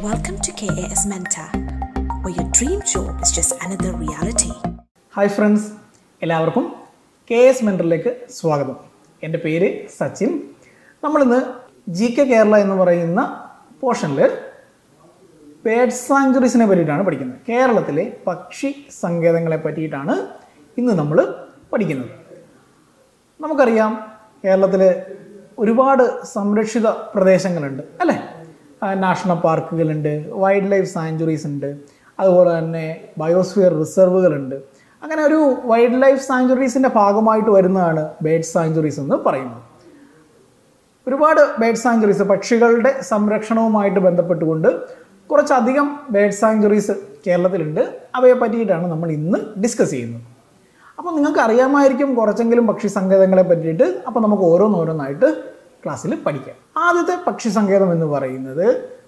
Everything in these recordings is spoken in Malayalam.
Welcome to KAS Mentor, where your dream job is just another reality. Hi friends എല്ലാവർക്കും കെ എസ് മെൻറ്ററിലേക്ക് സ്വാഗതം എൻ്റെ പേര് സച്ചിൻ നമ്മളിന്ന് ജി കെ കേരള എന്ന് പറയുന്ന പോർഷനിൽ ബേഡ് സാങ്ച്വറീസിനെ പറ്റിയിട്ടാണ് പഠിക്കുന്നത് കേരളത്തിലെ പക്ഷി സങ്കേതങ്ങളെ പറ്റിയിട്ടാണ് ഇന്ന് നമ്മൾ പഠിക്കുന്നത് നമുക്കറിയാം കേരളത്തിൽ ഒരുപാട് സംരക്ഷിത പ്രദേശങ്ങളുണ്ട് അല്ലേ ആ, നാഷണൽ പാർക്കുകളുണ്ട് വൈൽഡ് ലൈഫ് സാങ്ച്വറീസ് ഉണ്ട് അതുപോലെ തന്നെ ബയോസ്ഫിയർ റിസർവുകളുണ്ട് അങ്ങനെ ഒരു വൈൽഡ് ലൈഫ് സാങ്ച്വറീസിൻ്റെ ഭാഗമായിട്ട് വരുന്നതാണ് ബേഡ് സാങ്ച്വറീസ് എന്ന് പറയുന്നത് ഒരുപാട് ബേഡ് സാങ്ച്വറീസ് പക്ഷികളുടെ സംരക്ഷണവുമായിട്ട് ബന്ധപ്പെട്ടുകൊണ്ട് കുറച്ചധികം ബേഡ് സാങ്ച്വറീസ് കേരളത്തിലുണ്ട് അവയെ പറ്റിയിട്ടാണ് നമ്മൾ ഇന്ന് ഡിസ്കസ് ചെയ്യുന്നത് അപ്പോൾ നിങ്ങൾക്ക് അറിയാമായിരിക്കും കുറച്ചെങ്കിലും പക്ഷി സങ്കേതങ്ങളെ പറ്റിയിട്ട് അപ്പോൾ നമുക്ക് ഓരോന്നോരോന്നായിട്ട് ക്ലാസ്സിൽ പഠിക്കാം ആദ്യത്തെ പക്ഷി സങ്കേതം എന്ന് പറയുന്നത്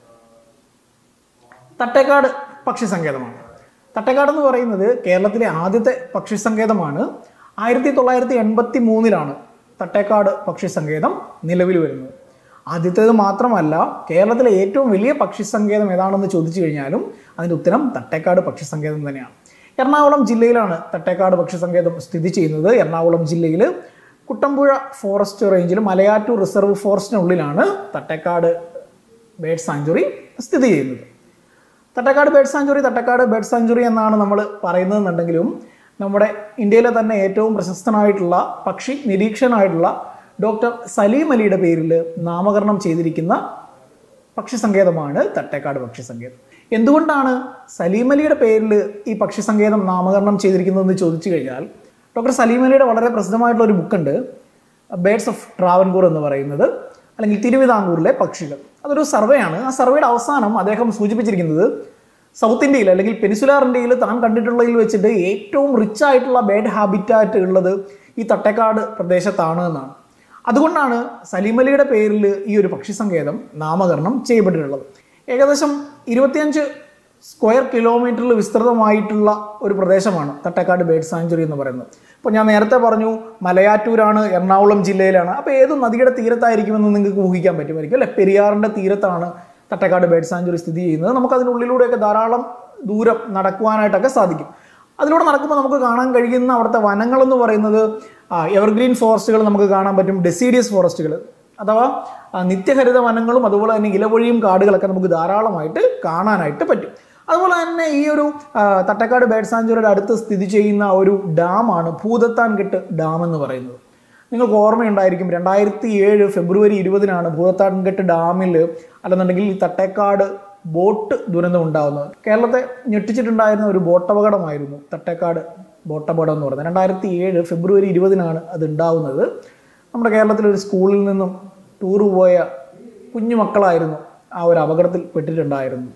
തട്ടേക്കാട് പക്ഷി സങ്കേതമാണ് തട്ടേക്കാട് എന്ന് പറയുന്നത് കേരളത്തിലെ ആദ്യത്തെ പക്ഷി സങ്കേതമാണ് ആയിരത്തി തൊള്ളായിരത്തി എൺപത്തി മൂന്നിലാണ് തട്ടേക്കാട് പക്ഷി സങ്കേതം നിലവിൽ വരുന്നത് ആദ്യത്തേത് മാത്രമല്ല കേരളത്തിലെ ഏറ്റവും വലിയ പക്ഷി സങ്കേതം ഏതാണെന്ന് ചോദിച്ചു കഴിഞ്ഞാലും അതിൻ്റെ ഉത്തരം തട്ടേക്കാട് പക്ഷി സങ്കേതം തന്നെയാണ് എറണാകുളം ജില്ലയിലാണ് തട്ടേക്കാട് പക്ഷി സങ്കേതം സ്ഥിതി ചെയ്യുന്നത് എറണാകുളം ജില്ലയിൽ കുട്ടമ്പുഴ ഫോറസ്റ്റ് റേഞ്ചിൽ മലയാറ്റൂർ റിസർവ് ഫോറസ്റ്റിനുള്ളിലാണ് തട്ടേക്കാട് ബേഡ് സാങ്ച്വറി സ്ഥിതി ചെയ്യുന്നത് Thattekad bird sanctuary Thattekad bird sanctuary എന്നാണ് നമ്മൾ പറയുന്നതെന്നുണ്ടെങ്കിലും നമ്മുടെ ഇന്ത്യയിലെ തന്നെ ഏറ്റവും പ്രശസ്തനായിട്ടുള്ള പക്ഷി നിരീക്ഷകനായിട്ടുള്ള ഡോക്ടർ സലീം അലിയുടെ പേരിൽ നാമകരണം ചെയ്തിരിക്കുന്ന പക്ഷി സങ്കേതമാണ് തട്ടേക്കാട് പക്ഷി സങ്കേതം എന്തുകൊണ്ടാണ് സലീം അലിയുടെ പേരിൽ ഈ പക്ഷി സങ്കേതം നാമകരണം ചെയ്തിരിക്കുന്നതെന്ന് ചോദിച്ചു കഴിഞ്ഞാൽ ഡോക്ടർ സലീം അലിയുടെ വളരെ പ്രസിദ്ധമായിട്ടുള്ള ഒരു ബുക്കുണ്ട് ബേഡ്സ് ഓഫ് ട്രാവൻകൂർ എന്ന് പറയുന്നത് അല്ലെങ്കിൽ തിരുവിതാംകൂറിലെ പക്ഷികൾ അതൊരു സർവേ ആണ് ആ സർവേയുടെ അവസാനം അദ്ദേഹം സൂചിപ്പിച്ചിരിക്കുന്നത് സൗത്ത് ഇന്ത്യയിൽ അല്ലെങ്കിൽ പെനിസുലാർ ഇന്ത്യയിൽ താൻ കണ്ടിട്ടുള്ളതിൽ വെച്ചിട്ട് ഏറ്റവും റിച്ച് ആയിട്ടുള്ള ബേഡ് ഹാബിറ്റാറ്റ് ഉള്ളത് ഈ തട്ടേക്കാട് പ്രദേശത്താണ് എന്നാണ് അതുകൊണ്ടാണ് സലീം അലിയുടെ പേരിൽ ഈ ഒരു പക്ഷി സങ്കേതം നാമകരണം ചെയ്യപ്പെട്ടിട്ടുള്ളത് ഏകദേശം ഇരുപത്തിയഞ്ച് സ്ക്വയർ കിലോമീറ്ററിൽ വിസ്തൃതമായിട്ടുള്ള ഒരു പ്രദേശമാണ് തട്ടക്കാട് ബേഡ് സാങ്ച്വറി എന്ന് പറയുന്നത് ഇപ്പോൾ ഞാൻ നേരത്തെ പറഞ്ഞു മലയാറ്റൂരാണ് എറണാകുളം ജില്ലയിലാണ് അപ്പോൾ ഏത് നദിയുടെ തീരത്തായിരിക്കുമെന്ന് നിങ്ങൾക്ക് ഊഹിക്കാൻ പറ്റുമായിരിക്കും അല്ലെ പെരിയാറിൻ്റെ തീരത്താണ് തട്ടക്കാട് ബേഡ് സാങ്ച്വറി സ്ഥിതി ചെയ്യുന്നത് നമുക്ക് അതിനുള്ളിലൂടെയൊക്കെ ധാരാളം ദൂരം നടക്കുവാനായിട്ടൊക്കെ സാധിക്കും അതിലൂടെ നടക്കുമ്പോൾ നമുക്ക് കാണാൻ കഴിയുന്ന അവിടുത്തെ വനങ്ങൾ എന്ന് പറയുന്നത് എവർഗ്രീൻ ഫോറസ്റ്റുകൾ നമുക്ക് കാണാൻ പറ്റും ഡെസീഡിയസ് ഫോറസ്റ്റുകൾ അഥവാ ആ, നിത്യഹരിത വനങ്ങളും അതുപോലെ തന്നെ ഇലവഴിയും കാടുകളൊക്കെ നമുക്ക് ധാരാളമായിട്ട് കാണാനായിട്ട് പറ്റും അതുപോലെ തന്നെ ഈ ഒരു ആ, തട്ടക്കാട് ബേഡ് സാഞ്ചുറിയുടെ അടുത്ത് സ്ഥിതി ചെയ്യുന്ന ഒരു ഡാമാണ് ഭൂതത്താൻകെട്ട് ഡാം എന്ന് പറയുന്നത് നിങ്ങൾക്ക് ഓർമ്മയുണ്ടായിരിക്കും രണ്ടായിരത്തി ഏഴ് ഫെബ്രുവരി ഇരുപതിനാണ് ഭൂതത്താൻകെട്ട് ഡാമിൽ അല്ലെന്നുണ്ടെങ്കിൽ ഈ തട്ടേക്കാട് ബോട്ട് ദുരന്തം ഉണ്ടാകുന്നത് കേരളത്തെ ഞെട്ടിച്ചിട്ടുണ്ടായിരുന്ന ഒരു ബോട്ടപകടമായിരുന്നു തട്ടേക്കാട് ബോട്ടപകടം എന്ന് പറയുന്നത് രണ്ടായിരത്തി ഏഴ് ഫെബ്രുവരി ഇരുപതിനാണ് അത് ഉണ്ടാവുന്നത് നമ്മുടെ കേരളത്തിലെ ഒരു സ്കൂളിൽ നിന്നും ടൂർ പോയ കുഞ്ഞു മക്കളായിരുന്നു ആ ഒരു അപകടത്തിൽ പെട്ടിട്ടുണ്ടായിരുന്നത്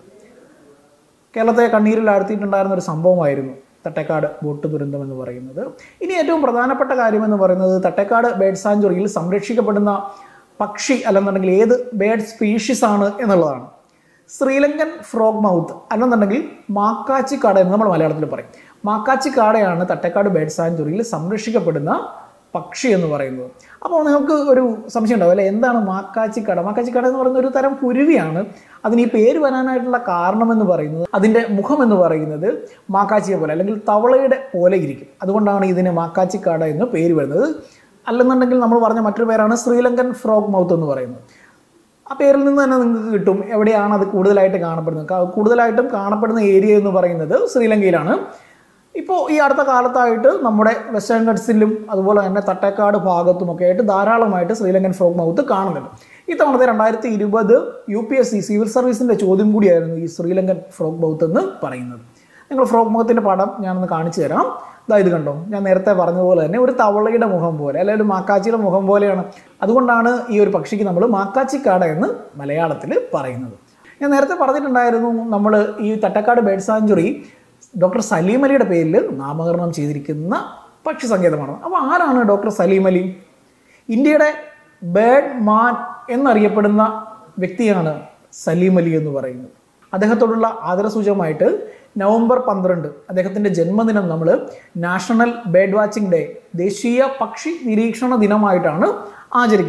കേരളത്തെ കണ്ണീരിൽ ആഴ്ത്തിയിട്ടുണ്ടായിരുന്ന ഒരു സംഭവമായിരുന്നു തട്ടേക്കാട് ബോട്ട് ദുരന്തം എന്ന് പറയുന്നത് ഇനി ഏറ്റവും പ്രധാനപ്പെട്ട കാര്യം എന്ന് പറയുന്നത് തട്ടേക്കാട് ബേഡ് സാഞ്ചുറിയിൽ സംരക്ഷിക്കപ്പെടുന്ന പക്ഷി അല്ലെന്നുണ്ടെങ്കിൽ ഏത് ബേഡ് സ്പീഷീസ് ആണ് എന്നുള്ളതാണ് ശ്രീലങ്കൻ ഫ്രോഗ് മൗത്ത് അല്ലെന്നുണ്ടെങ്കിൽ മാക്കാച്ചി കാട എന്ന് നമ്മൾ മലയാളത്തിൽ പറയും മാക്കാച്ചി കാടയാണ് തട്ടേക്കാട് ബേഡ് സാഞ്ചുറിയിൽ സംരക്ഷിക്കപ്പെടുന്ന പക്ഷി എന്ന് പറയുന്നത് അപ്പോൾ നിങ്ങൾക്ക് ഒരു സംശയം ഉണ്ടാവും അല്ലെ എന്താണ് മാക്കാച്ചിക്കട മാക്കാച്ചിക്കട എന്ന് പറയുന്ന ഒരു തരം കുരുവിയാണ് അതിന് ഈ പേര് വരാനായിട്ടുള്ള കാരണം എന്ന് പറയുന്നത് അതിൻ്റെ മുഖം എന്ന് പറയുന്നത് മാക്കാച്ചിയെ പോലെ അല്ലെങ്കിൽ തവളയുടെ പോലെ ഇരിക്കും അതുകൊണ്ടാണ് ഇതിന് മാക്കാച്ചിക്കാട എന്ന് പേര് വരുന്നത് അല്ലെന്നുണ്ടെങ്കിൽ നമ്മൾ പറഞ്ഞ മറ്റൊരു പേരാണ് ശ്രീലങ്കൻ ഫ്രോഗ് മൗത്ത് എന്ന് പറയുന്നത് ആ പേരിൽ നിന്ന് തന്നെ നിങ്ങൾക്ക് കിട്ടും എവിടെയാണ് അത് കൂടുതലായിട്ട് കാണപ്പെടുന്നത് ക- കൂടുതലായിട്ടും കാണപ്പെടുന്ന ഏരിയ എന്ന് പറയുന്നത് ശ്രീലങ്കയിലാണ് ഇപ്പോൾ ഈ അടുത്ത കാലത്തായിട്ട് നമ്മുടെ വെസ്റ്റേൺ ഗഡ്സിലും അതുപോലെ തന്നെ തട്ടേക്കാട് ഭാഗത്തുമൊക്കെ ആയിട്ട് ധാരാളമായിട്ട് ശ്രീലങ്കൻ ഫ്രോഗ് മൗത്ത് കാണുന്നുണ്ട് ഇത്തവണത്തെ രണ്ടായിരത്തി ഇരുപത് U P S C civil സർവീസിൻ്റെ ചോദ്യം കൂടിയായിരുന്നു ഈ ശ്രീലങ്കൻ ഫ്രോഗ് മൗത്ത് എന്ന് പറയുന്നത് നിങ്ങൾ ഫ്രോഗ് മൗത്തിൻ്റെ പടം ഞാനൊന്ന് കാണിച്ചു തരാം ഇതാ ഇത് കണ്ടോ ഞാൻ നേരത്തെ പറഞ്ഞതുപോലെ തന്നെ ഒരു തവളയുടെ മുഖം പോലെ അല്ലെങ്കിൽ ഒരു മാക്കാച്ചിയുടെ മുഖം പോലെയാണ് അതുകൊണ്ടാണ് ഈ ഒരു പക്ഷിക്ക് നമ്മൾ മാക്കാച്ചിക്കാട എന്ന് മലയാളത്തിൽ പറയുന്നത് ഞാൻ നേരത്തെ പറഞ്ഞിട്ടുണ്ടായിരുന്നു നമ്മൾ ഈ Thattekad bird sanctuary doctor Salim അലിയുടെ പേരിൽ നാമകരണം ചെയ്തിരിക്കുന്ന പക്ഷി സങ്കേതമാണ് അപ്പോൾ ആരാണ് ഡോക്ടർ സലീം അലി ഇന്ത്യയുടെ ബേഡ് മാൻ എന്നറിയപ്പെടുന്ന വ്യക്തിയാണ് സലീം അലി എന്ന് പറയുന്നത് അദ്ദേഹത്തോടുള്ള ആദരസൂചകമായിട്ട് നവംബർ പന്ത്രണ്ട് അദ്ദേഹത്തിൻ്റെ ജന്മദിനം നമ്മൾ നാഷണൽ ബേഡ് വാച്ചിങ് ഡേ ദേശീയ പക്ഷി നിരീക്ഷണ ദിനമായിട്ടാണ് ആചരിക്കുന്നത്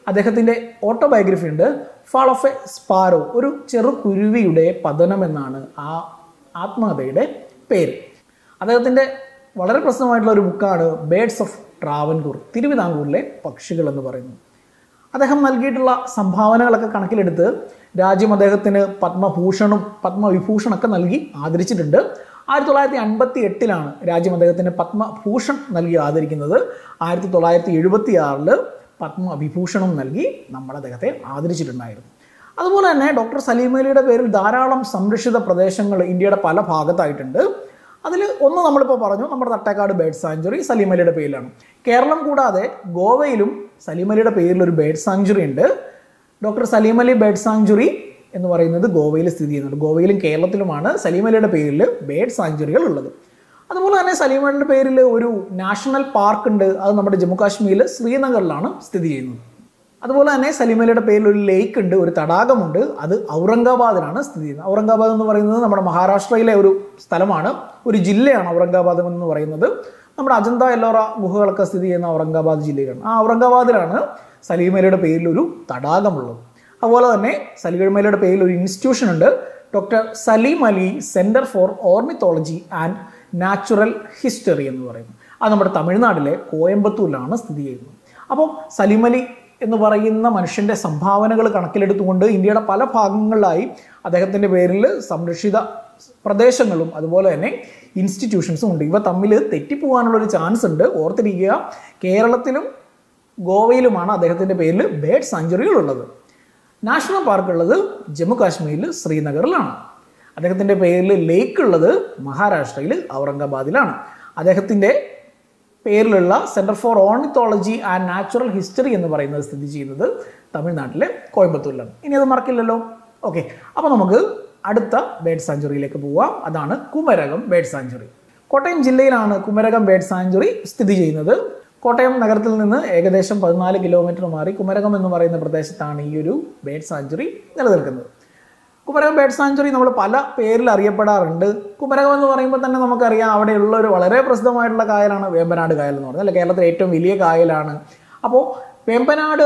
അദ്ദേഹത്തിൻ്റെ ഓട്ടോബയോഗ്രഫി ഉണ്ട് ഫാൾ ഓഫ് എ സ്പാരോ ഒരു ചെറു കുരുവിയുടെ പതനം എന്നാണ് ആ ആത്മകഥയുടെ പേര് അദ്ദേഹത്തിൻ്റെ വളരെ പ്രസിദ്ധമായിട്ടുള്ള ഒരു ബുക്കാണ് ബേഡ്സ് ഓഫ് ട്രാവൻകൂർ തിരുവിതാംകൂറിലെ പക്ഷികൾ എന്ന് പറയുന്നത് അദ്ദേഹം നൽകിയിട്ടുള്ള സംഭാവനകളൊക്കെ കണക്കിലെടുത്ത് രാജ്യം അദ്ദേഹത്തിന് പത്മഭൂഷണും പത്മവിഭൂഷണൊക്കെ നൽകി ആദരിച്ചിട്ടുണ്ട് ആയിരത്തി തൊള്ളായിരത്തി അൻപത്തി എട്ടിലാണ് രാജ്യം അദ്ദേഹത്തിന് പത്മഭൂഷൺ നൽകി ആദരിക്കുന്നത് ആയിരത്തി തൊള്ളായിരത്തി എഴുപത്തി ആറില് പത്മവിഭൂഷണം നൽകി നമ്മൾ അദ്ദേഹത്തെ ആദരിച്ചിട്ടുണ്ടായിരുന്നു അതുപോലെ തന്നെ ഡോക്ടർ സലീം അലിയുടെ പേരിൽ ധാരാളം സംരക്ഷിത പ്രദേശങ്ങൾ ഇന്ത്യയുടെ പല ഭാഗത്തായിട്ടുണ്ട് അതിൽ ഒന്ന് നമ്മളിപ്പോൾ പറഞ്ഞു നമ്മുടെ തട്ടേക്കാട് ബേഡ് സാഞ്ചുറി സലീം അലിയുടെ പേരിലാണ് കേരളം കൂടാതെ ഗോവയിലും സലീം അലിയുടെ പേരിൽ ഒരു ബേഡ് സാഞ്ചുറി ഉണ്ട് doctor Salim Ali bird sanctuary എന്ന് പറയുന്നത് ഗോവയിൽ സ്ഥിതി ചെയ്യുന്നുണ്ട് ഗോവയിലും കേരളത്തിലുമാണ് സലീം അലിയുടെ പേരിൽ ബേഡ് സാഞ്ചുറികൾ ഉള്ളത് അതുപോലെ തന്നെ സലീം അലിയുടെ പേരിൽ ഒരു നാഷണൽ പാർക്ക് ഉണ്ട് അത് നമ്മുടെ ജമ്മു കാശ്മീരിൽ ശ്രീനഗറിലാണ് സ്ഥിതി ചെയ്യുന്നത് അതുപോലെ തന്നെ സലീം അലിയുടെ പേരിൽ ഒരു ലേക്ക് ഉണ്ട് ഒരു തടാകമുണ്ട് അത് ഔറംഗാബാദിലാണ് സ്ഥിതി ചെയ്യുന്നത് ഔറംഗാബാദ് എന്ന് പറയുന്നത് നമ്മുടെ മഹാരാഷ്ട്രയിലെ ഒരു സ്ഥലമാണ് ഒരു ജില്ലയാണ് ഔറംഗാബാദ് എന്ന് പറയുന്നത് നമ്മുടെ അജന്ത എല്ലോറ ഗുഹകളൊക്കെ സ്ഥിതി ചെയ്യുന്ന ഔറംഗാബാദ് ജില്ലയിലാണ് ആ ഔറംഗാബാദിലാണ് സലീം അലിയുടെ പേരിൽ ഒരു തടാകമുള്ളത് അതുപോലെ തന്നെ സലീം അലിയുടെ പേരിൽ ഒരു ഇൻസ്റ്റിറ്റ്യൂഷൻ ഉണ്ട് doctor Salim Ali centre for ornithology and natural history എന്ന് പറയുന്നത് അത് നമ്മുടെ തമിഴ്നാട്ടിലെ കോയമ്പത്തൂരിലാണ് സ്ഥിതി ചെയ്യുന്നത് അപ്പോൾ സലീം അലി എന്ന് പറയുന്ന മനുഷ്യന്റെ സംഭാവനകൾ കണക്കിലെടുത്തുകൊണ്ട് ഇന്ത്യയുടെ പല ഭാഗങ്ങളിലായി അദ്ദേഹത്തിന്റെ പേരിൽ സംരക്ഷിത പ്രദേശങ്ങളും അതുപോലെ തന്നെ ഇൻസ്റ്റിറ്റ്യൂഷൻസും ഉണ്ട് ഇവ തമ്മിൽ തെറ്റിപ്പോകാനുള്ള ഒരു ചാൻസ് ഉണ്ട് ഓർത്തിരിക്കുക കേരളത്തിലും ഗോവയിലുമാണ് അദ്ദേഹത്തിന്റെ പേരിൽ ബേഡ് സാഞ്ചുറികൾ ഉള്ളത് നാഷണൽ പാർക്ക് ഉള്ളത് ജമ്മു കാശ്മീരിൽ ശ്രീനഗറിലാണ് അദ്ദേഹത്തിൻ്റെ പേരിൽ ലേക്ക് ഉള്ളത് മഹാരാഷ്ട്രയിൽ ഔറംഗാബാദിലാണ് അദ്ദേഹത്തിൻ്റെ പേരിലുള്ള centre for ornithology and natural history എന്ന് പറയുന്നത് സ്ഥിതി ചെയ്യുന്നത് തമിഴ്നാട്ടിലെ കോയമ്പത്തൂരിലാണ് ഇനി അത് മറക്കില്ലല്ലോ ഓക്കെ അപ്പോൾ നമുക്ക് അടുത്ത ബേഡ് സാഞ്ചുറിയിലേക്ക് പോവാം അതാണ് കുമരകം ബേഡ് സാഞ്ചുറി കോട്ടയം ജില്ലയിലാണ് കുമരകം ബേഡ് സാഞ്ചുറി സ്ഥിതി ചെയ്യുന്നത് കോട്ടയം നഗരത്തിൽ നിന്ന് ഏകദേശം പതിനാല് കിലോമീറ്റർ മാറി കുമരകം എന്ന് പറയുന്ന പ്രദേശത്താണ് ഈ ഒരു ബേഡ് സാഞ്ചുറി നിലനിൽക്കുന്നത് കുമരകം ബേഡ് സാഞ്ചുറി നമ്മൾ പല പേരിൽ അറിയപ്പെടാറുണ്ട് കുമരകം എന്ന് പറയുമ്പോൾ തന്നെ നമുക്കറിയാം അവിടെയുള്ള ഒരു വളരെ പ്രസിദ്ധമായിട്ടുള്ള കായലാണ് വേമ്പനാട് കായൽ എന്ന് പറയുന്നത് അല്ലെ കേരളത്തിലെ ഏറ്റവും വലിയ കായലാണ് അപ്പോൾ വേമ്പനാട്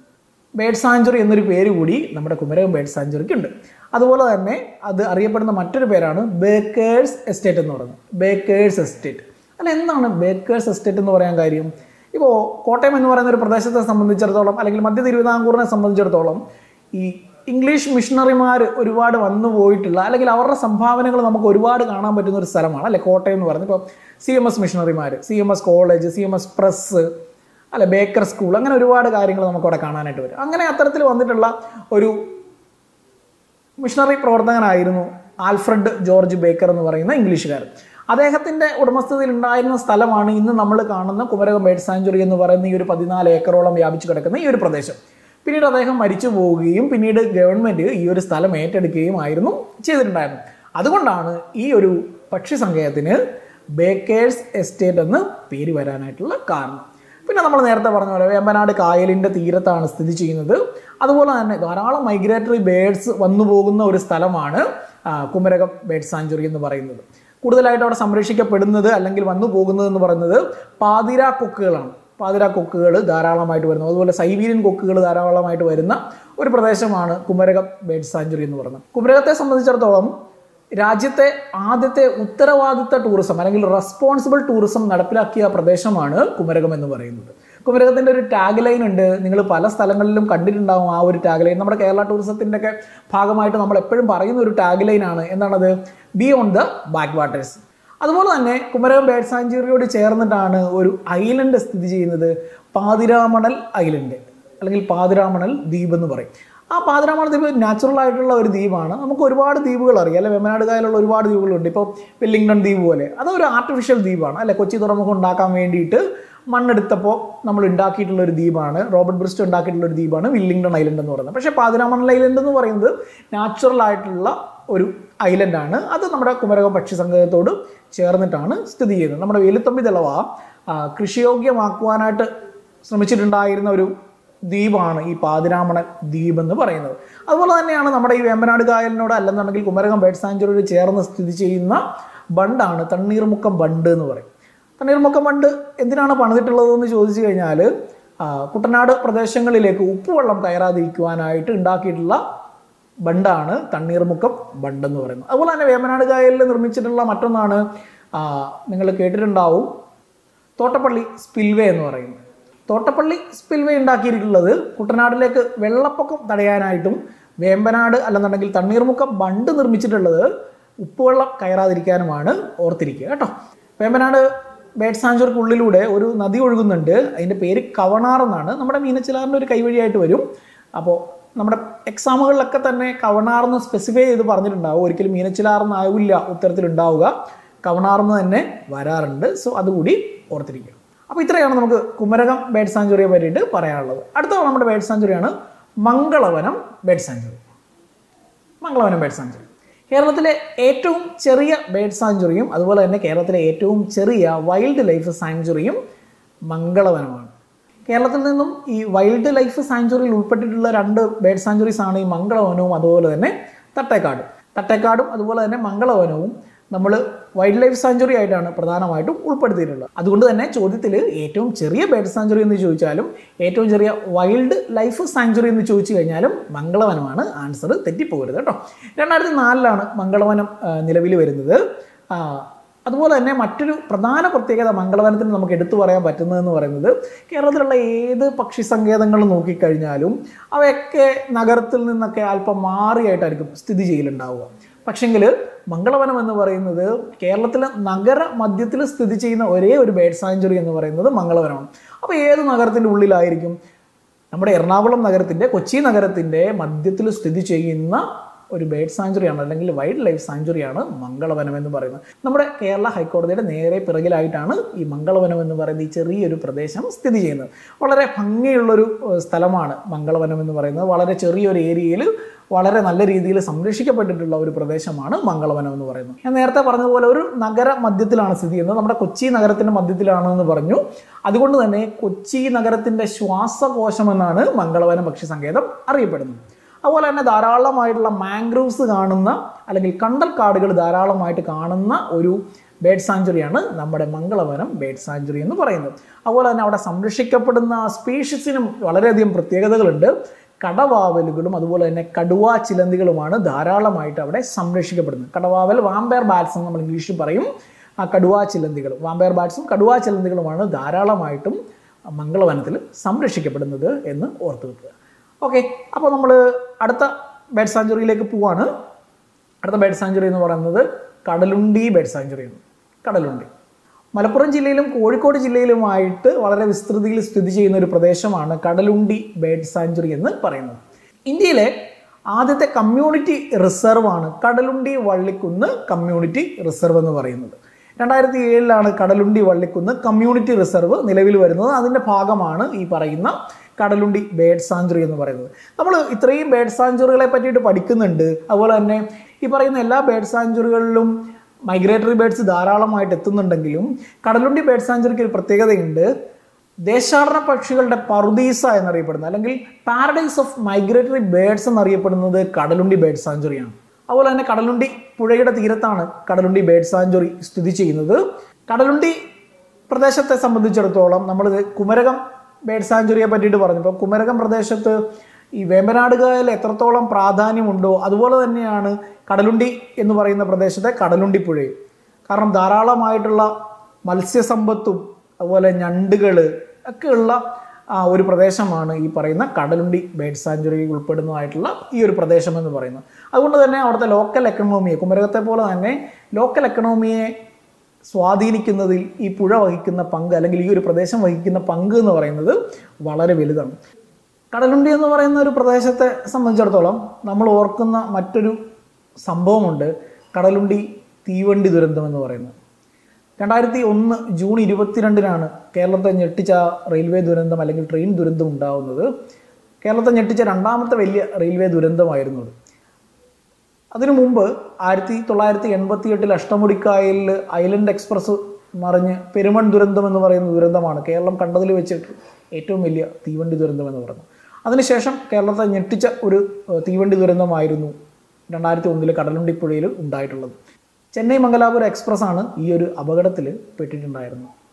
ബേഡ് സാഞ്ചുറി എന്നൊരു പേര് കൂടി നമ്മുടെ കുമരകം ബേഡ് സാഞ്ചുറിക്ക് ഉണ്ട് അതുപോലെ തന്നെ അത് അറിയപ്പെടുന്ന മറ്റൊരു പേരാണ് ബേക്കേഴ്സ് എസ്റ്റേറ്റ് എന്ന് പറയുന്നത് ബേക്കേഴ്സ് എസ്റ്റേറ്റ് അല്ല എന്താണ് ബേക്കേഴ്സ് എസ്റ്റേറ്റ് എന്ന് പറയാൻ കാര്യം ഇപ്പോൾ കോട്ടയം എന്ന് പറയുന്ന ഒരു പ്രദേശത്തെ സംബന്ധിച്ചിടത്തോളം അല്ലെങ്കിൽ മധ്യ തിരുവിതാംകൂറിനെ സംബന്ധിച്ചിടത്തോളം ഈ ഇംഗ്ലീഷ് മിഷണറിമാർ ഒരുപാട് വന്നു പോയിട്ടുള്ള അല്ലെങ്കിൽ അവരുടെ സംഭാവനകൾ നമുക്ക് ഒരുപാട് കാണാൻ പറ്റുന്ന ഒരു സ്ഥലമാണ് അല്ലെ കോട്ടയം എന്ന് പറയുന്നത് ഇപ്പോൾ സി എം എസ് മിഷണറിമാർ C M S college C M S press അല്ലെ ബേക്കർ സ്കൂൾ അങ്ങനെ ഒരുപാട് കാര്യങ്ങൾ നമുക്ക് അവിടെ കാണാനായിട്ട് വരും അങ്ങനെ അത്തരത്തിൽ വന്നിട്ടുള്ള ഒരു മിഷണറി പ്രവർത്തകനായിരുന്നു ആൽഫ്രഡ് ജോർജ് ബേക്കർ എന്ന് പറയുന്ന ഇംഗ്ലീഷുകാരൻ അദ്ദേഹത്തിന്റെ ഉടമസ്ഥതയിൽ ഉണ്ടായിരുന്ന സ്ഥലമാണ് ഇന്ന് നമ്മൾ കാണുന്ന കുമരകം ബേഡ് സാഞ്ചുറി എന്ന് പറയുന്ന ഈ ഒരു പതിനാല് ഏക്കറോളം വ്യാപിച്ചു കിടക്കുന്ന ഈ ഒരു പ്രദേശം പിന്നീട് അദ്ദേഹം മരിച്ചു പോവുകയും പിന്നീട് ഗവൺമെന്റ് ഈ ഒരു സ്ഥലം ഏറ്റെടുക്കുകയും ആയിരുന്നു ചെയ്തിട്ടുണ്ടായിരുന്നു അതുകൊണ്ടാണ് ഈ ഒരു പക്ഷി സങ്കേതത്തിന് ബേക്കേഴ്സ് എസ്റ്റേറ്റ് എന്ന് പേര് വരാനായിട്ടുള്ള കാരണം പിന്നെ നമ്മൾ നേരത്തെ പറഞ്ഞ പോലെ വേമ്പനാട് കായലിൻ്റെ തീരത്താണ് സ്ഥിതി ചെയ്യുന്നത് അതുപോലെ തന്നെ ധാരാളം മൈഗ്രേറ്ററി ബേഡ്സ് വന്നു പോകുന്ന ഒരു സ്ഥലമാണ് ആ, കുമരകം ബേഡ് സാഞ്ചുറി എന്ന് പറയുന്നത് കൂടുതലായിട്ട് അവിടെ സംരക്ഷിക്കപ്പെടുന്നത് അല്ലെങ്കിൽ വന്നു പോകുന്നത് എന്ന് പറയുന്നത് പാതിര കൊക്കുകളാണ് പാതിര കൊക്കുകൾ ധാരാളമായിട്ട് വരുന്നു അതുപോലെ സൈബീരിയൻ കൊക്കുകൾ ധാരാളമായിട്ട് വരുന്ന ഒരു പ്രദേശമാണ് കുമരകം ബേഡ് സാഞ്ചുറി എന്ന് പറയുന്നത് കുമരകത്തെ സംബന്ധിച്ചിടത്തോളം രാജ്യത്തെ ആദ്യത്തെ ഉത്തരവാദിത്ത ടൂറിസം അല്ലെങ്കിൽ റെസ്പോൺസിബിൾ ടൂറിസം നടപ്പിലാക്കിയ പ്രദേശമാണ് കുമരകം എന്ന് പറയുന്നത് കുമരകത്തിൻ്റെ ഒരു ടാഗ് ലൈൻ ഉണ്ട് നിങ്ങൾ പല സ്ഥലങ്ങളിലും കണ്ടിട്ടുണ്ടാവും ആ ഒരു ടാഗ് ലൈൻ നമ്മുടെ കേരള ടൂറിസത്തിൻ്റെ ഒക്കെ ഭാഗമായിട്ട് നമ്മൾ എപ്പോഴും പറയുന്ന ഒരു ടാഗ് ലൈനാണ് എന്താണത് be on the backwaters അതുപോലെ തന്നെ കുമരകം ബേഡ് സാഞ്ചുറിയോട് ചേർന്നിട്ടാണ് ഒരു ഐലൻഡ് സ്ഥിതി ചെയ്യുന്നത് പാതിരാമണൽ ഐലൻഡ് അല്ലെങ്കിൽ പാതിരാമണൽ ദ്വീപ് എന്ന് പറയും ആ പാതിരാമണൽ ദ്വീപ് നാച്ചുറൽ ആയിട്ടുള്ള ഒരു ദ്വീപാണ് നമുക്ക് ഒരുപാട് ദ്വീപുകൾ അറിയാം അല്ലെ വെമ്മനാട് കായലുള്ള ഒരുപാട് ദ്വീപുകളുണ്ട് ഇപ്പോൾ വെല്ലിംഗ്ടൺ ദ്വീപ് പോലെ അതൊരു ആർട്ടിഫിഷ്യൽ ദ്വീപാണ് അല്ലെ കൊച്ചി തുറമുഖം ഉണ്ടാക്കാൻ വേണ്ടിയിട്ട് മണ്ണെടുത്തപ്പോൾ നമ്മൾ ഉണ്ടാക്കിയിട്ടുള്ള ഒരു ദ്വീപാണ് റോബർട്ട് ബ്രിസ്റ്റ് ഉണ്ടാക്കിയിട്ടുള്ള ഒരു ദ്വീപാണ് വില്ലിംഗ്ടൺ ഐലൻഡ് എന്ന് പറയുന്നത് പക്ഷേ പാതിരാമണൽ ഐലൻഡ് എന്ന് പറയുന്നത് നാച്ചുറൽ ആയിട്ടുള്ള ഒരു ഐലൻഡാണ് അത് നമ്മുടെ കുമരകം പക്ഷി സങ്കേതത്തോട് ചേർന്നിട്ടാണ് സ്ഥിതി ചെയ്യുന്നത് നമ്മുടെ വേലുത്തമ്പി തെളവ ആ, കൃഷിയോഗ്യമാക്കുവാനായിട്ട് ശ്രമിച്ചിട്ടുണ്ടായിരുന്ന ഒരു ദ്വീപാണ് ഈ പാതിരാമണൽ ദ്വീപ് എന്ന് പറയുന്നത് അതുപോലെ തന്നെയാണ് നമ്മുടെ ഈ വേമ്പനാട് കായലിനോട് അല്ലെന്നുണ്ടെങ്കിൽ കുമരകം ബേഡ് സാഞ്ചുറിയോട് ചേർന്ന് സ്ഥിതി ചെയ്യുന്ന ബണ്ടാണ് തണ്ണീർമുക്കം ബണ്ട് എന്ന് പറയും തണ്ണീർമുക്കം ബണ്ട് എന്തിനാണ് പണിതിട്ടുള്ളത് എന്ന് ചോദിച്ചു കഴിഞ്ഞാൽ ആ, കുട്ടനാട് പ്രദേശങ്ങളിലേക്ക് ഉപ്പുവെള്ളം കയറാതിരിക്കുവാനായിട്ട് ഉണ്ടാക്കിയിട്ടുള്ള ബണ്ടാണ് തണ്ണീർമുക്കം ബണ്ട് എന്ന് പറയുന്നത് അതുപോലെ തന്നെ വേമ്പനാട് കായലിൽ നിർമ്മിച്ചിട്ടുള്ള മറ്റൊന്നാണ് നിങ്ങൾ കേട്ടിട്ടുണ്ടാവും തോട്ടപ്പള്ളി സ്പിൽവേ എന്ന് പറയുന്നത് തോട്ടപ്പള്ളി സ്പിൽവേ ഉണ്ടാക്കിയിട്ടുള്ളത് കുട്ടനാടിലേക്ക് വെള്ളപ്പൊക്കം തടയാനായിട്ടും വേമ്പനാട് അല്ലെന്നുണ്ടെങ്കിൽ തണ്ണീർമുക്കം ബണ്ട് നിർമ്മിച്ചിട്ടുള്ളത് ഉപ്പുവെള്ളം കയറാതിരിക്കാനുമാണ് ഓർത്തിരിക്കുക കേട്ടോ വേമ്പനാട് ബേഡ് സാഞ്ചുറിക്കുള്ളിലൂടെ ഒരു നദി ഒഴുകുന്നുണ്ട് അതിൻ്റെ പേര് കവണാർ എന്നാണ് നമ്മുടെ മീനച്ചിലാറിൻ്റെ ഒരു കൈവഴിയായിട്ട് വരും അപ്പോൾ നമ്മുടെ എക്സാമുകളിലൊക്കെ തന്നെ കവണാർന്ന് സ്പെസിഫൈ ചെയ്ത് പറഞ്ഞിട്ടുണ്ടാവും ഒരിക്കലും മീനച്ചിലാർന്നാവില്ല ഉത്തരത്തിലുണ്ടാവുക കവണാർന്ന് തന്നെ വരാറുണ്ട് സോ അതുകൂടി ഓർത്തിരിക്കുക അപ്പോൾ ഇത്രയാണ് നമുക്ക് കുമരകം ബേഡ് സാഞ്ചുറിയെ പറ്റിയിട്ട് പറയാനുള്ളത് അടുത്ത നമ്മുടെ ബേഡ് സാഞ്ചുറിയാണ് Mangalavanam bird sanctuary Mangalavanam bird sanctuary കേരളത്തിലെ ഏറ്റവും ചെറിയ ബേഡ് സാഞ്ചുറിയും അതുപോലെ തന്നെ കേരളത്തിലെ ഏറ്റവും ചെറിയ വൈൽഡ് ലൈഫ് സാഞ്ചുറിയും മംഗളവനമാണ് കേരളത്തിൽ നിന്നും ഈ വൈൽഡ് ലൈഫ് സാഞ്ചുറിയിൽ ഉൾപ്പെട്ടിട്ടുള്ള രണ്ട് ബേഡ് സാഞ്ചുറീസ് ആണ് ഈ മംഗളവനവും അതുപോലെ തന്നെ തട്ടേക്കാടും തട്ടേക്കാടും അതുപോലെ തന്നെ മംഗളവനവും നമ്മൾ വൈൽഡ് ലൈഫ് സാഞ്ചുറി ആയിട്ടാണ് പ്രധാനമായിട്ടും ഉൾപ്പെടുത്തിയിട്ടുള്ളത് അതുകൊണ്ട് തന്നെ ചോദ്യത്തിൽ ഏറ്റവും ചെറിയ ബേഡ് സാഞ്ചുറി എന്ന് ചോദിച്ചാലും ഏറ്റവും ചെറിയ വൈൽഡ് ലൈഫ് സാഞ്ചുറി എന്ന് ചോദിച്ചു കഴിഞ്ഞാലും മംഗളവനമാണ് ആൻസർ തെറ്റിപ്പോകരുത് കേട്ടോ രണ്ടായിരത്തി നാലിലാണ് മംഗളവനം നിലവിൽ വരുന്നത് ആ, അതുപോലെ തന്നെ മറ്റൊരു പ്രധാന പ്രത്യേകത മംഗളവനത്തിന് നമുക്ക് എടുത്തു പറയാൻ പറ്റുന്നതെന്ന് പറയുന്നത് കേരളത്തിലുള്ള ഏത് പക്ഷി സങ്കേതങ്ങൾ നോക്കിക്കഴിഞ്ഞാലും അവയൊക്കെ നഗരത്തിൽ നിന്നൊക്കെ അല്പം മാറിയായിട്ടായിരിക്കും സ്ഥിതി ചെയ്യലുണ്ടാവുക പക്ഷെങ്കിൽ മംഗളവനം എന്ന് പറയുന്നത് കേരളത്തിലെ നഗര മധ്യത്തിൽ സ്ഥിതി ചെയ്യുന്ന ഒരേ ഒരു ബേഡ് സാഞ്ചുറി എന്ന് പറയുന്നത് മംഗളവനമാണ് അപ്പോൾ ഏത് നഗരത്തിൻ്റെ ഉള്ളിലായിരിക്കും നമ്മുടെ എറണാകുളം നഗരത്തിൻ്റെ കൊച്ചി നഗരത്തിൻ്റെ മധ്യത്തിൽ സ്ഥിതി ചെയ്യുന്ന ഒരു ബേഡ് സാഞ്ചുറിയാണ് അല്ലെങ്കിൽ വൈൽഡ് ലൈഫ് സാഞ്ചുറിയാണ് മംഗളവനം എന്ന് പറയുന്നത് നമ്മുടെ കേരള ഹൈക്കോടതിയുടെ നേരെ പിറകിലായിട്ടാണ് ഈ മംഗളവനം എന്ന് പറയുന്ന ഈ ചെറിയൊരു പ്രദേശം സ്ഥിതി ചെയ്യുന്നത് വളരെ ഭംഗിയുള്ളൊരു ഏഹ്, സ്ഥലമാണ് മംഗളവനം എന്ന് പറയുന്നത് വളരെ ചെറിയൊരു ഏരിയയിൽ വളരെ നല്ല രീതിയിൽ സംരക്ഷിക്കപ്പെട്ടിട്ടുള്ള ഒരു പ്രദേശമാണ് മംഗളവനം എന്ന് പറയുന്നത് ഞാൻ നേരത്തെ പറഞ്ഞതുപോലെ ഒരു നഗര മധ്യത്തിലാണ് സ്ഥിതി ചെയ്യുന്നത് നമ്മുടെ കൊച്ചി നഗരത്തിന്റെ മധ്യത്തിലാണ് എന്ന് പറഞ്ഞു അതുകൊണ്ട് തന്നെ കൊച്ചി നഗരത്തിന്റെ ശ്വാസകോശം എന്നാണ് മംഗളവനം പക്ഷി സങ്കേതം അറിയപ്പെടുന്നത് അതുപോലെ തന്നെ ധാരാളമായിട്ടുള്ള മാംഗ്രൂവ്സ് കാണുന്ന അല്ലെങ്കിൽ കണ്ടൽ കാടുകൾ ധാരാളമായിട്ട് കാണുന്ന ഒരു ബേഡ് സാഞ്ചുറിയാണ് നമ്മുടെ മംഗളവനം ബേഡ് സാഞ്ചുറി എന്ന് പറയുന്നത് അതുപോലെ തന്നെ അവിടെ സംരക്ഷിക്കപ്പെടുന്ന സ്പീഷീസിനും വളരെയധികം പ്രത്യേകതകളുണ്ട് കടവാവലുകളും അതുപോലെ തന്നെ കടുവ ചിലന്തികളുമാണ് ധാരാളമായിട്ട് അവിടെ സംരക്ഷിക്കപ്പെടുന്നത് കടവാവൽ വാമ്പയർ ബാറ്റ്സ് എന്ന് നമ്മൾ ഇംഗ്ലീഷിൽ പറയും ആ കടുവ ചിലന്തികൾ വാമ്പയർ ബാറ്റ്സും കടുവ ചിലന്തികളുമാണ് ധാരാളമായിട്ടും മംഗളവനത്തിൽ സംരക്ഷിക്കപ്പെടുന്നത് എന്ന് ഓർത്തു വെക്കുക ഓക്കെ അപ്പോൾ നമ്മൾ അടുത്ത ബേഡ് സാഞ്ചുറിയിലേക്ക് പോവാണ് അടുത്ത ബേഡ് സാഞ്ചുറി എന്ന് പറയുന്നത് കടലുണ്ടി ബേഡ് സാഞ്ചുറിയാണ് കടലുണ്ടി മലപ്പുറം ജില്ലയിലും കോഴിക്കോട് ജില്ലയിലുമായിട്ട് വളരെ വിസ്തൃതിയിൽ സ്ഥിതി ചെയ്യുന്ന ഒരു പ്രദേശമാണ് കടലുണ്ടി ബേഡ് സാഞ്ചുറി എന്ന് പറയുന്നത് ഇന്ത്യയിലെ ആദ്യത്തെ കമ്മ്യൂണിറ്റി റിസർവ് ആണ് കടലുണ്ടി വള്ളിക്കുന്ന് കമ്മ്യൂണിറ്റി റിസർവ് എന്ന് പറയുന്നത് രണ്ടായിരത്തി ഏഴിലാണ് കടലുണ്ടി വള്ളിക്കുന്ന് കമ്മ്യൂണിറ്റി റിസർവ് നിലവിൽ വരുന്നത് അതിൻ്റെ ഭാഗമാണ് ഈ പറയുന്ന കടലുണ്ടി ബേഡ് സാഞ്ചുറി എന്ന് പറയുന്നത് നമ്മൾ ഇത്രയും ബേഡ് സാഞ്ചുറികളെ പറ്റിയിട്ട് പഠിക്കുന്നുണ്ട് അതുപോലെ തന്നെ ഈ പറയുന്ന എല്ലാ ബേഡ് സാഞ്ചുറികളിലും മൈഗ്രേറ്ററി ബേഡ്സ് ധാരാളമായിട്ട് എത്തുന്നുണ്ടെങ്കിലും കടലുണ്ടി ബേഡ് സാഞ്ചുറിക്ക് ഒരു പ്രത്യേകതയുണ്ട് ദേശാടന പക്ഷികളുടെ പറുദീസ എന്നറിയപ്പെടുന്നത് അല്ലെങ്കിൽ പാരഡൈസ് ഓഫ് മൈഗ്രേറ്ററി ബേഡ്സ് എന്നറിയപ്പെടുന്നത് കടലുണ്ടി ബേഡ് സാഞ്ചുറിയാണ് അതുപോലെ തന്നെ കടലുണ്ടി പുഴയുടെ തീരത്താണ് കടലുണ്ടി ബേഡ് സാഞ്ചുറി സ്ഥിതി ചെയ്യുന്നത് കടലുണ്ടി പ്രദേശത്തെ സംബന്ധിച്ചിടത്തോളം നമ്മൾ കുമരകം ബേഡ് സാഞ്ചുറിയെ പറ്റിയിട്ട് പറഞ്ഞപ്പോൾ കുമരകം പ്രദേശത്ത് ഈ വേമ്പനാട് കായൽ എത്രത്തോളം പ്രാധാന്യമുണ്ടോ അതുപോലെ തന്നെയാണ് കടലുണ്ടി എന്ന് പറയുന്ന പ്രദേശത്തെ കടലുണ്ടി പുഴയും കാരണം ധാരാളമായിട്ടുള്ള മത്സ്യസമ്പത്തും അതുപോലെ ഞണ്ടുകൾ ഒക്കെ ഉള്ള ആ, ഒരു പ്രദേശമാണ് ഈ പറയുന്ന കടലുണ്ടി ബേഡ് സാഞ്ചുറി ഉൾപ്പെടുന്നതായിട്ടുള്ള ഈ ഒരു പ്രദേശം എന്ന് പറയുന്നത് അതുകൊണ്ട് തന്നെ അവിടുത്തെ ലോക്കൽ എക്കണോമിയെ കുമരകത്തെ പോലെ തന്നെ ലോക്കൽ എക്കണോമിയെ സ്വാധീനിക്കുന്നതിൽ ഈ പുഴ വഹിക്കുന്ന പങ്ക് അല്ലെങ്കിൽ ഈ ഒരു പ്രദേശം വഹിക്കുന്ന പങ്ക് എന്ന് പറയുന്നത് വളരെ വലുതാണ് കടലുണ്ടി എന്ന് പറയുന്ന ഒരു പ്രദേശത്തെ സംബന്ധിച്ചിടത്തോളം നമ്മൾ ഓർക്കുന്ന മറ്റൊരു സംഭവമുണ്ട് കടലുണ്ടി തീവണ്ടി ദുരന്തം എന്ന് പറയുന്നത് രണ്ടായിരത്തി ഒന്ന് ജൂൺ ഇരുപത്തിരണ്ടിനാണ് കേരളത്തെ ഞെട്ടിച്ച റെയിൽവേ ദുരന്തം അല്ലെങ്കിൽ ട്രെയിൻ ദുരന്തം ഉണ്ടാവുന്നത് കേരളത്തെ ഞെട്ടിച്ച രണ്ടാമത്തെ വലിയ റെയിൽവേ ദുരന്തമായിരുന്നു അത് അതിനു മുമ്പ് ആയിരത്തി തൊള്ളായിരത്തി എൺപത്തി എട്ടിൽ അഷ്ടമുടിക്കായലിൽ ഐലൻഡ് എക്സ്പ്രസ് മറിഞ്ഞ് പെരുമൺ ദുരന്തം എന്ന് പറയുന്ന ദുരന്തമാണ് കേരളം കണ്ടതിൽ വെച്ചിട്ട് ഏറ്റവും വലിയ തീവണ്ടി ദുരന്തം എന്ന് പറയുന്നത് അതിനുശേഷം കേരളത്തെ ഞെട്ടിച്ച ഒരു ഏഹ്, തീവണ്ടി ദുരന്തമായിരുന്നു രണ്ടായിരത്തി ഒന്നിലെ കടലുണ്ടിപ്പുഴയിൽ ഉണ്ടായിട്ടുള്ളത് ചെന്നൈ മംഗലാപുരം എക്സ്പ്രസ് ആണ് ഈ ഒരു അപകടത്തിൽ പെട്ടിട്ടുണ്ടായിരുന്നത്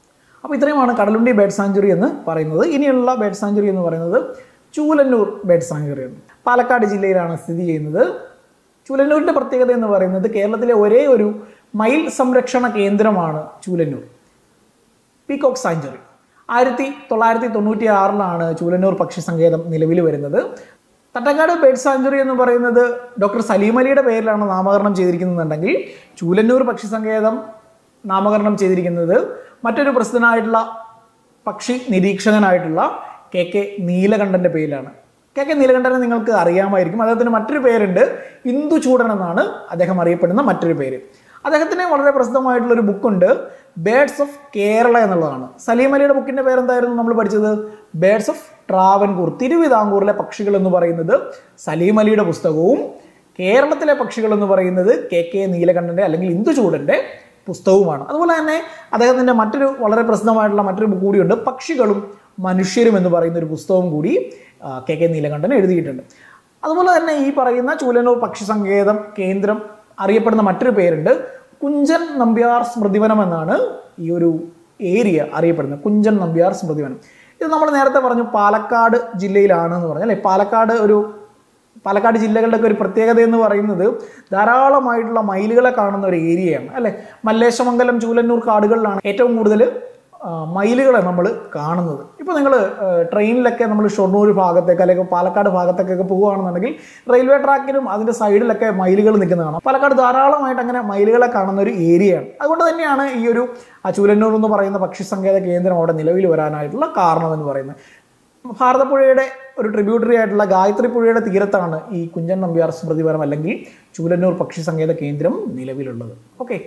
അപ്പോൾ ഇത്രയുമാണ് കടലുണ്ടി ബേഡ് സാഞ്ചുറി എന്ന് പറയുന്നത് ഇനിയുള്ള ബേഡ് സാഞ്ചുറി എന്ന് പറയുന്നത് ചൂലന്നൂർ ബേഡ് സാഞ്ചുറിയാണ് പാലക്കാട് ജില്ലയിലാണ് സ്ഥിതി ചെയ്യുന്നത് ചൂലന്നൂരിൻ്റെ പ്രത്യേകത എന്ന് പറയുന്നത് കേരളത്തിലെ ഒരേ ഒരു മയിൽ സംരക്ഷണ കേന്ദ്രമാണ് ചൂലന്നൂർ പീകോക്ക് സാഞ്ചുറി ആയിരത്തി തൊള്ളായിരത്തി തൊണ്ണൂറ്റി ആറിലാണ് ചൂലന്നൂർ പക്ഷി സങ്കേതം നിലവിൽ വരുന്നത് തട്ടക്കാട് ബേഡ് സാഞ്ചുറി എന്ന് പറയുന്നത് ഡോക്ടർ സലീം അലിയുടെ പേരിലാണ് നാമകരണം ചെയ്തിരിക്കുന്നുണ്ടെങ്കിൽ ചൂലന്നൂർ പക്ഷി സങ്കേതം നാമകരണം ചെയ്തിരിക്കുന്നത് മറ്റൊരു പ്രസിദ്ധനായിട്ടുള്ള പക്ഷി നിരീക്ഷകനായിട്ടുള്ള കെ കെ നീലകണ്ഠൻ്റെ പേരിലാണ് കെ കെ നീലകണ്ഠനെ നിങ്ങൾക്ക് അറിയാമായിരിക്കും അദ്ദേഹത്തിന് മറ്റൊരു പേരുണ്ട് ഇന്ദുചൂടൻ എന്നാണ് അദ്ദേഹം അറിയപ്പെടുന്ന മറ്റൊരു പേര് അദ്ദേഹത്തിന് വളരെ പ്രസിദ്ധമായിട്ടുള്ള ഒരു ബുക്കുണ്ട് ബേഡ്സ് ഓഫ് കേരള എന്നുള്ളതാണ് സലീം അലിയുടെ ബുക്കിന്റെ പേരെന്തായിരുന്നു നമ്മൾ പഠിച്ചത് ബേഡ്സ് ഓഫ് ട്രാവൻകൂർ തിരുവിതാംകൂറിലെ പക്ഷികൾ എന്ന് പറയുന്നത് സലീം അലിയുടെ പുസ്തകവും കേരളത്തിലെ പക്ഷികൾ എന്ന് പറയുന്നത് കെ കെ നീലകണ്ഠന്റെ അല്ലെങ്കിൽ ഇന്ദുചൂടന്റെ പുസ്തകവുമാണ് അതുപോലെ തന്നെ അദ്ദേഹത്തിന്റെ മറ്റൊരു വളരെ പ്രസിദ്ധമായിട്ടുള്ള മറ്റൊരു ബുക്ക് കൂടിയുണ്ട് പക്ഷികളും മനുഷ്യരും എന്ന് പറയുന്ന ഒരു പുസ്തകവും കൂടി ആ, കെ കെ നീലകണ്ഠൻ എഴുതിയിട്ടുണ്ട് അതുപോലെ തന്നെ ഈ പറയുന്ന ചൂലന്നൂർ പക്ഷി സങ്കേതം കേന്ദ്രം അറിയപ്പെടുന്ന മറ്റൊരു പേരുണ്ട് കുഞ്ചൻ നമ്പ്യാർ സ്മൃതിവനം എന്നാണ് ഈ ഒരു ഏരിയ അറിയപ്പെടുന്നത് കുഞ്ചൻ നമ്പ്യാർ സ്മൃതിവനം ഇത് നമ്മൾ നേരത്തെ പറഞ്ഞു പാലക്കാട് ജില്ലയിലാണ് എന്ന് പറഞ്ഞു അല്ലെ പാലക്കാട് ഒരു പാലക്കാട് ജില്ലകളുടെ ഒക്കെ ഒരു പ്രത്യേകത എന്ന് പറയുന്നത് ധാരാളമായിട്ടുള്ള മയിലുകളെ കാണുന്ന ഒരു ഏരിയയാണ് അല്ലെ മല്ലേശമംഗലം ചൂലന്നൂർ കാടുകളിലാണ് ഏറ്റവും കൂടുതൽ ആ, മയിലുകളെ നമ്മൾ കാണുന്നത് ഇപ്പോൾ നിങ്ങൾ ട്രെയിനിലൊക്കെ നമ്മൾ ഷൊർണൂർ ഭാഗത്തേക്ക് അല്ലെങ്കിൽ പാലക്കാട് ഭാഗത്തേക്കൊക്കെ പോവുകയാണെന്നുണ്ടെങ്കിൽ റെയിൽവേ ട്രാക്കിനും അതിൻ്റെ സൈഡിലൊക്കെ മയിലുകൾ നിൽക്കുന്നത് കാണാം പാലക്കാട് ധാരാളമായിട്ട് അങ്ങനെ മയിലുകളെ കാണുന്ന ഒരു ഏരിയയാണ് അതുകൊണ്ട് തന്നെയാണ് ഈ ഒരു ആ ചൂലന്നൂർ എന്ന് പറയുന്ന പക്ഷി സങ്കേത കേന്ദ്രം അവിടെ നിലവിൽ വരാനായിട്ടുള്ള കാരണം എന്ന് പറയുന്നത് ഭാരതപ്പുഴയുടെ ഒരു ട്രിബ്യൂട്ടറി ആയിട്ടുള്ള ഗായത്രി പുഴയുടെ തീരത്താണ് ഈ കുഞ്ചൻ നമ്പ്യാർ സ്മൃതിപരം അല്ലെങ്കിൽ ചൂലന്നൂർ പക്ഷി സങ്കേത കേന്ദ്രം നിലവിലുള്ളത് ഓക്കെ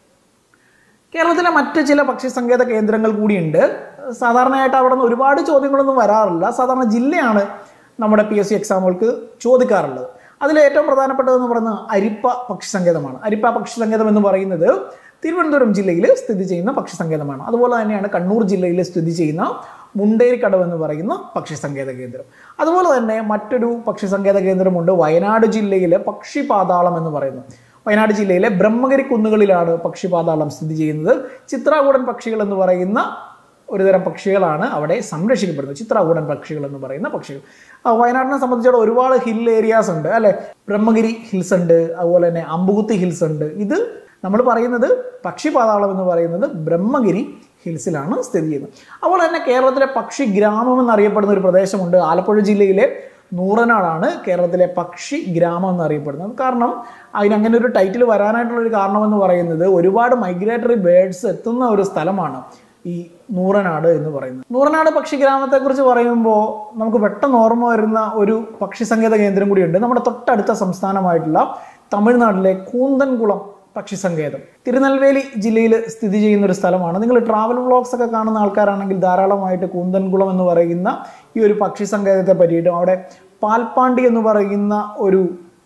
കേരളത്തിലെ മറ്റ് ചില പക്ഷി സങ്കേത കേന്ദ്രങ്ങൾ കൂടിയുണ്ട് സാധാരണയായിട്ട് അവിടെ നിന്ന് ഒരുപാട് ചോദ്യങ്ങളൊന്നും വരാറില്ല സാധാരണ ജില്ലയാണ് നമ്മുടെ പി എസ് സി എക്സാമുകൾക്ക് ചോദിക്കാറുള്ളത് അതിൽ ഏറ്റവും പ്രധാനപ്പെട്ടതെന്ന് പറയുന്നത് അരിപ്പ പക്ഷി സങ്കേതമാണ് അരിപ്പ പക്ഷി സങ്കേതം എന്ന് പറയുന്നത് തിരുവനന്തപുരം ജില്ലയിൽ സ്ഥിതി ചെയ്യുന്ന പക്ഷി സങ്കേതമാണ് അതുപോലെ തന്നെയാണ് കണ്ണൂർ ജില്ലയിൽ സ്ഥിതി ചെയ്യുന്ന മുണ്ടേരിക്കടവ് എന്ന് പറയുന്ന പക്ഷി സങ്കേത കേന്ദ്രം അതുപോലെ തന്നെ മറ്റൊരു പക്ഷി സങ്കേത കേന്ദ്രമുണ്ട് വയനാട് ജില്ലയിലെ പക്ഷി പാതാളം എന്ന് പറയുന്നു വയനാട് ജില്ലയിലെ ബ്രഹ്മഗിരി കുന്നുകളിലാണ് പക്ഷിപാതാളം സ്ഥിതി ചെയ്യുന്നത് ചിത്രാകൂടൻ പക്ഷികൾ എന്ന് പറയുന്ന ഒരുതരം പക്ഷികളാണ് അവിടെ സംരക്ഷിക്കപ്പെടുന്നത് ചിത്രാകൂടൻ പക്ഷികൾ എന്ന് പറയുന്ന പക്ഷികൾ ആ, വയനാടിനെ സംബന്ധിച്ചിടത്തോളം ഒരുപാട് ഹിൽ ഏരിയാസ് ഉണ്ട് അല്ലെ ബ്രഹ്മഗിരി ഹിൽസ് ഉണ്ട് അതുപോലെ തന്നെ അമ്പുകുത്തി ഹിൽസ് ഉണ്ട് ഇത് നമ്മൾ പറയുന്നത് പക്ഷിപാതാളം എന്ന് പറയുന്നത് ബ്രഹ്മഗിരി ഹിൽസിലാണ് സ്ഥിതി ചെയ്യുന്നത് അതുപോലെ തന്നെ കേരളത്തിലെ പക്ഷി ഗ്രാമം എന്നറിയപ്പെടുന്ന ഒരു പ്രദേശമുണ്ട് ആലപ്പുഴ ജില്ലയിലെ നൂറനാടാണ് കേരളത്തിലെ പക്ഷി ഗ്രാമം എന്നറിയപ്പെടുന്നത് കാരണം അതിന് അങ്ങനെ ഒരു ടൈറ്റിൽ വരാനായിട്ടുള്ള ഒരു കാരണം എന്ന് പറയുന്നത് ഒരുപാട് മൈഗ്രേറ്ററി ബേഡ്സ് എത്തുന്ന ഒരു സ്ഥലമാണ് ഈ നൂറനാട് എന്ന് പറയുന്നത് നൂറനാട് പക്ഷി ഗ്രാമത്തെക്കുറിച്ച് പറയുമ്പോൾ നമുക്ക് പെട്ടെന്ന് ഓർമ്മ വരുന്ന ഒരു പക്ഷി സങ്കേത കേന്ദ്രം കൂടിയുണ്ട് നമ്മുടെ തൊട്ടടുത്ത സംസ്ഥാനമായിട്ടുള്ള തമിഴ്നാട്ടിലെ കൂന്തൻകുളം പക്ഷി സങ്കേതം തിരുനെൽവേലി ജില്ലയിൽ സ്ഥിതി ചെയ്യുന്ന ഒരു സ്ഥലമാണ് നിങ്ങൾ ട്രാവൽ വ്ളോഗ്സ് ഒക്കെ കാണുന്ന ആൾക്കാരാണെങ്കിൽ ധാരാളമായിട്ട് കൂന്തൻകുളം എന്ന് പറയുന്ന ഈ ഒരു പക്ഷി സങ്കേതത്തെ പറ്റിയിട്ടും അവിടെ പാൽപ്പാണ്ടി എന്ന് പറയുന്ന ഒരു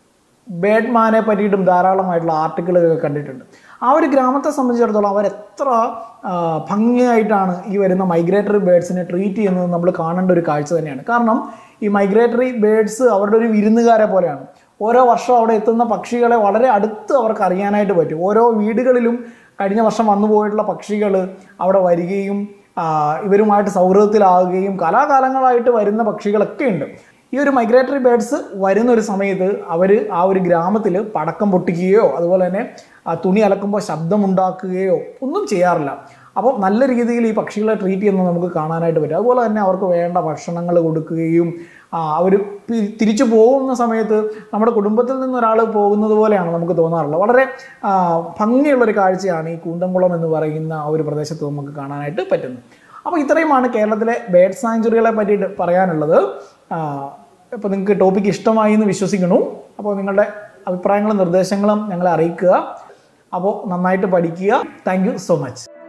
ബേഡ്മാനെ പറ്റിയിട്ടും ധാരാളമായിട്ടുള്ള ആർട്ടിക്കിളുകൾ കണ്ടിട്ടുണ്ട് ആ ഒരു ഗ്രാമത്തെ സംബന്ധിച്ചിടത്തോളം അവർ എത്ര ആ, ഭംഗിയായിട്ടാണ് ഈ വരുന്ന മൈഗ്രേറ്ററി ബേഡ്സിനെ ട്രീറ്റ് ചെയ്യുന്നത് നമ്മൾ കാണേണ്ട ഒരു കാഴ്ച തന്നെയാണ് കാരണം ഈ മൈഗ്രേറ്ററി ബേഡ്സ് അവരുടെ ഒരു വിരുന്നുകാരെ പോലെയാണ് ഓരോ വർഷം അവിടെ എത്തുന്ന പക്ഷികളെ വളരെ അടുത്ത് അവർക്ക് അറിയാനായിട്ട് പറ്റും ഓരോ വീടുകളിലും കഴിഞ്ഞ വർഷം വന്നു പോയിട്ടുള്ള പക്ഷികൾ അവിടെ വരികയും ആ, ഇവരുമായിട്ട് സൗഹൃദത്തിലാവുകയും കാലാകാലങ്ങളായിട്ട് വരുന്ന പക്ഷികളൊക്കെ ഉണ്ട് ഈ ഒരു മൈഗ്രേറ്ററി ബേഡ്സ് വരുന്ന ഒരു സമയത്ത് അവർ ആ ഒരു ഗ്രാമത്തിൽ പടക്കം പൊട്ടിക്കുകയോ അതുപോലെ തന്നെ ആ തുണി അലക്കുമ്പോൾ ശബ്ദമുണ്ടാക്കുകയോ ഒന്നും ചെയ്യാറില്ല അപ്പോൾ നല്ല രീതിയിൽ ഈ പക്ഷികളെ ട്രീറ്റ് ചെയ്യുന്നത് നമുക്ക് കാണാനായിട്ട് പറ്റും അതുപോലെ തന്നെ അവർക്ക് വേണ്ട ഭക്ഷണങ്ങൾ കൊടുക്കുകയും അവർ തിരിച്ചു പോകുന്ന സമയത്ത് നമ്മുടെ കുടുംബത്തിൽ നിന്ന് ഒരാൾ പോകുന്നത് പോലെയാണ് നമുക്ക് തോന്നാറുള്ളത് വളരെ ആ, ഭംഗിയുള്ളൊരു കാഴ്ചയാണ് ഈ കൂന്തംകുളം എന്ന് പറയുന്ന ആ ഒരു പ്രദേശത്ത് നമുക്ക് കാണാനായിട്ട് പറ്റുന്നത് അപ്പോൾ ഇത്രയുമാണ് കേരളത്തിലെ ബേഡ് സാഞ്ചുറികളെ പറ്റിയിട്ട് പറയാനുള്ളത് ഇപ്പോൾ നിങ്ങൾക്ക് ടോപ്പിക് ഇഷ്ടമായി എന്ന് വിശ്വസിക്കുന്നു അപ്പോൾ നിങ്ങളുടെ അഭിപ്രായങ്ങളും നിർദ്ദേശങ്ങളും ഞങ്ങളെ അറിയിക്കുക അപ്പോൾ നന്നായിട്ട് പഠിക്കുക താങ്ക് യു സോ മച്ച്